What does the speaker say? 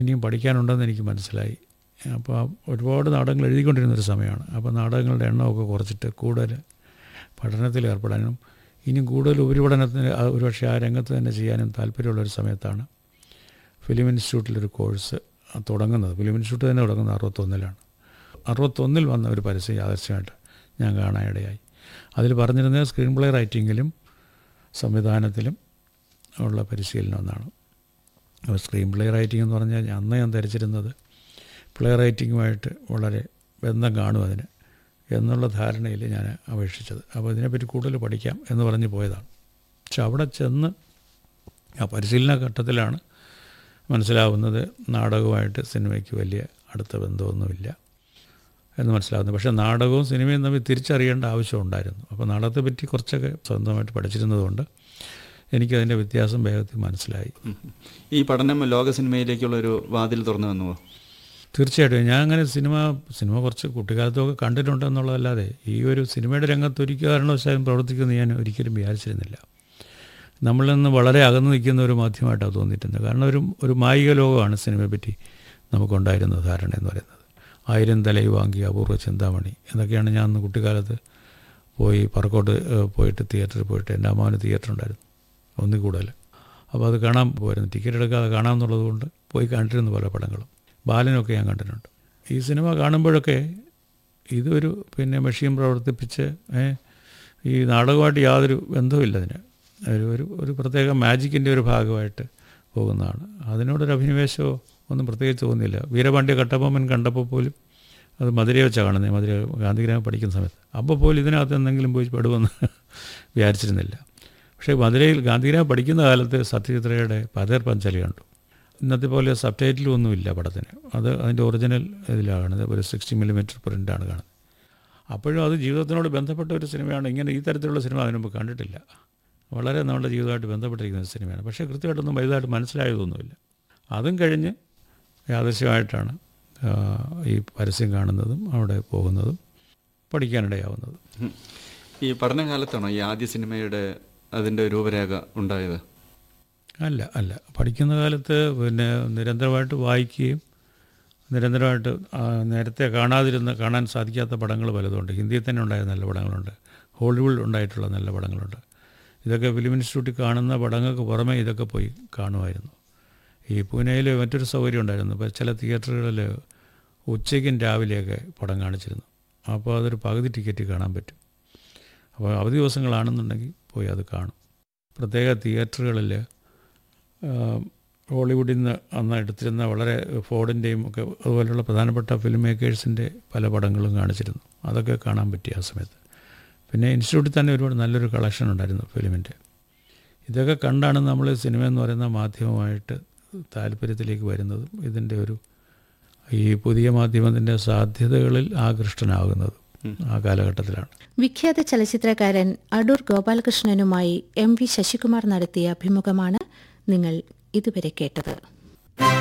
ഇനിയും പഠിക്കാനുണ്ടെന്ന് എനിക്ക് മനസ്സിലായി അപ്പോൾ ഒരുപാട് നാടകങ്ങൾ എഴുതിക്കൊണ്ടിരുന്നൊരു സമയമാണ് അപ്പോൾ നാടകങ്ങളുടെ എണ്ണമൊക്കെ കുറച്ചിട്ട് കൂടുതൽ പഠനത്തിൽ ഏർപ്പെടാനും ഇനിയും കൂടുതൽ ഉപരിപഠനത്തിന് ആ ഒരുപക്ഷെ ആ രംഗത്ത് തന്നെ ചെയ്യാനും താല്പര്യമുള്ളൊരു സമയത്താണ് ഫിലിം ഇൻസ്റ്റിറ്റ്യൂട്ടിലൊരു കോഴ്സ് തുടങ്ങുന്നത് ഫിലിം ഇൻസ്റ്റിറ്റ്യൂട്ട് തന്നെ തുടങ്ങുന്നത് അറുപത്തൊന്നിലാണ് അറുപത്തൊന്നിൽ വന്ന ഒരു പരസ്യം യാദർശ്യമായിട്ട് ഞാൻ കാണാനിടയായി അതിൽ പറഞ്ഞിരുന്നത് സ്ക്രീൻ പ്ലേ റൈറ്റിങ്ങിലും സംവിധാനത്തിലും ഉള്ള പരിശീലനം എന്നാണ് അപ്പോൾ സ്ക്രീൻ പ്ലേ റൈറ്റിംഗ് എന്ന് പറഞ്ഞാൽ അന്ന് ഞാൻ ധരിച്ചിരുന്നത് പ്ലേ റൈറ്റിങ്ങുമായിട്ട് വളരെ ബന്ധം കാണും അതിന് എന്നുള്ള ധാരണയിൽ ഞാൻ അപേക്ഷിച്ചത് അപ്പോൾ ഇതിനെപ്പറ്റി കൂടുതൽ പഠിക്കാം എന്ന് പറഞ്ഞ് പോയതാണ് പക്ഷെ അവിടെ ചെന്ന് ആ പരിശീലന ഘട്ടത്തിലാണ് മനസ്സിലാവുന്നത് നാടകവുമായിട്ട് സിനിമയ്ക്ക് വലിയ അടുത്ത ബന്ധമൊന്നുമില്ല എന്ന് മനസ്സിലാവുന്നത് പക്ഷേ നാടകവും സിനിമയും തമ്മിൽ തിരിച്ചറിയേണ്ട ആവശ്യമുണ്ടായിരുന്നു അപ്പോൾ നാടകത്തെ പറ്റി കുറച്ചൊക്കെ സ്വന്തമായിട്ട് പഠിച്ചിരുന്നതുകൊണ്ട് എനിക്കതിൻ്റെ വ്യത്യാസം വേഗത്തിൽ മനസ്സിലായി ഈ പഠനം ലോക സിനിമയിലേക്കുള്ളൊരു വാതിൽ തുറന്നു തന്നുവോ തീർച്ചയായിട്ടും ഞാൻ അങ്ങനെ സിനിമ സിനിമ കുറച്ച് കുട്ടിക്കാലത്തൊക്കെ കണ്ടിട്ടുണ്ടെന്നുള്ളതല്ലാതെ ഈ ഒരു സിനിമയുടെ രംഗത്ത് ഒരു കാരണവശാലും പ്രവർത്തിക്കുമെന്ന് ഞാൻ ഒരിക്കലും വിചാരിച്ചിരുന്നില്ല നമ്മളിൽ നിന്ന് വളരെ അകന്നു നിൽക്കുന്ന ഒരു മാധ്യമമായിട്ടാണ് തോന്നിയിട്ടുണ്ട് കാരണം ഒരു ഒരു മായിക ലോകമാണ് സിനിമയെ പറ്റി നമുക്കുണ്ടായിരുന്ന ധാരണ എന്ന് പറയുന്നത് ആയിരം തലൈ വാങ്ങി അപൂർവ ചിന്താമണി എന്നൊക്കെയാണ് ഞാൻ അന്ന് കുട്ടിക്കാലത്ത് പോയി പറക്കോട്ട് ഏഹ്, പോയിട്ട് തിയേറ്ററിൽ പോയിട്ട് എൻ്റെ അമ്മാവന് തിയേറ്റർ ഉണ്ടായിരുന്നു ഒന്നിൽ കൂടുതൽ അപ്പോൾ അത് കാണാൻ പോയിരുന്നു ടിക്കറ്റ് എടുക്കാതെ കാണാമെന്നുള്ളത് കൊണ്ട് പോയി കണ്ടിരുന്നു പല പടങ്ങളും ബാലനൊക്കെ ഞാൻ കണ്ടിട്ടുണ്ട് ഈ സിനിമ കാണുമ്പോഴൊക്കെ ഇതൊരു പിന്നെ മെഷീൻ പ്രവർത്തിപ്പിച്ച് ഏ, ഈ നാടകമായിട്ട് യാതൊരു ബന്ധവുമില്ല അതിന് ഒരു ഒരു ഒരു പ്രത്യേക മാജിക്കിൻ്റെ ഒരു ഭാഗമായിട്ട് പോകുന്നതാണ് അതിനോടൊരു അഭിനിവേശമോ ഒന്നും പ്രത്യേകിച്ച് തോന്നിയില്ല വീരപാണ്ഡ്യ കട്ടബൊമ്മൻ കണ്ടപ്പോൾ പോലും അത് മധുരയെ വെച്ചാണ് കാണുന്നത് മധുര ഗാന്ധിഗ്രാമം പഠിക്കുന്ന സമയത്ത് അപ്പോൾ പോലും ഇതിനകത്ത് എന്തെങ്കിലും പോയി പെടുമെന്ന് വിചാരിച്ചിരുന്നില്ല പക്ഷേ മധുരയിൽ ഗാന്ധിഗ്രാമം പഠിക്കുന്ന കാലത്ത് സത്യചിത്രയുടെ പതേർ പഞ്ചാലി കണ്ടു ഇന്നത്തെ പോലെ സബ് ടൈറ്റിലും ഒന്നുമില്ല പടത്തിന് അത് അതിൻ്റെ ഒറിജിനൽ ഇതിലാണ് കാണുന്നത് ഒരു സിക്സ്റ്റി മില്ലിമീറ്റർ പ്രിൻ്റാണ് കാണുന്നത് അപ്പോഴും അത് ജീവിതത്തിനോട് ബന്ധപ്പെട്ട ഒരു സിനിമയാണ് ഇങ്ങനെ ഈ തരത്തിലുള്ള സിനിമ അതിനു മുമ്പ് കണ്ടിട്ടില്ല വളരെ നമ്മുടെ ജീവിതമായിട്ട് ബന്ധപ്പെട്ടിരിക്കുന്ന ഒരു സിനിമയാണ് പക്ഷേ കൃത്യമായിട്ടൊന്നും വലുതായിട്ട് മനസ്സിലായതൊന്നുമില്ല അതും കഴിഞ്ഞ് യാദൃശ്യമായിട്ടാണ് ആ, ഈ പരസ്യം കാണുന്നതും അവിടെ പോകുന്നതും പഠിക്കാനിടയാവുന്നതും ഉം. ഈ പഠനകാലത്താണോ ഈ ആദ്യ സിനിമയുടെ അതിൻ്റെ രൂപരേഖ ഉണ്ടായത് അല്ല അല്ല പഠിക്കുന്ന കാലത്ത് പിന്നെ നിരന്തരമായിട്ട് വായിക്കുകയും നിരന്തരമായിട്ട് ആ, നേരത്തെ കാണാതിരുന്ന കാണാൻ സാധിക്കാത്ത പടങ്ങൾ പലതുണ്ട് ഹിന്ദിയിൽ തന്നെ ഉണ്ടായ നല്ല പടങ്ങളുണ്ട് ഹോളിവുഡ് ഉണ്ടായിട്ടുള്ള നല്ല പടങ്ങളുണ്ട് ഇതൊക്കെ ഫിലിം ഇൻസ്റ്റിറ്റ്യൂട്ടിൽ കാണുന്ന പടങ്ങൾക്ക് പുറമെ ഇതൊക്കെ പോയി കാണുമായിരുന്നു ഈ പൂനെയിൽ മറ്റൊരു സൗകര്യം ഉണ്ടായിരുന്നു ഇപ്പോൾ ചില തിയേറ്ററുകളിൽ ഉച്ചയ്ക്കും രാവിലെയൊക്കെ പടം കാണിച്ചിരുന്നു അപ്പോൾ അതൊരു പകുതി ടിക്കറ്റ് കാണാൻ പറ്റും അപ്പോൾ അവധി ദിവസങ്ങളാണെന്നുണ്ടെങ്കിൽ പോയി അത് കാണും പ്രത്യേക തിയേറ്ററുകളിൽ ഹോളിവുഡിൽ നിന്ന് അന്ന് എടുത്തിരുന്ന വളരെ ഫോർഡിൻ്റെയും ഒക്കെ അതുപോലെയുള്ള പ്രധാനപ്പെട്ട ഫിലിം മേക്കേഴ്സിൻ്റെ പല പടങ്ങളും കാണിച്ചിരുന്നു അതൊക്കെ കാണാൻ പറ്റി ആ സമയത്ത് പിന്നെ ഇൻസ്റ്റിറ്റ്യൂട്ടിൽ തന്നെ ഒരുപാട് നല്ലൊരു കളക്ഷൻ ഉണ്ടായിരുന്നു ഫിലിമിൻ്റെ ഇതൊക്കെ കണ്ടാണ് നമ്മൾ സിനിമ എന്ന് പറയുന്ന മാധ്യമമായിട്ട് താല്പര്യത്തിലേക്ക് വരുന്നതും ഇതിൻ്റെ ഒരു ഈ പുതിയ മാധ്യമത്തിൻ്റെ സാധ്യതകളിൽ ആകൃഷ്ടനാകുന്നതും ആ കാലഘട്ടത്തിലാണ് വിഖ്യാത ചലച്ചിത്രകാരൻ അടൂർ ഗോപാലകൃഷ്ണനുമായി എം വി ശശികുമാർ നടത്തിയ അഭിമുഖമാണ് നിങ്ങൾ ഇതുവരെ കേട്ടത്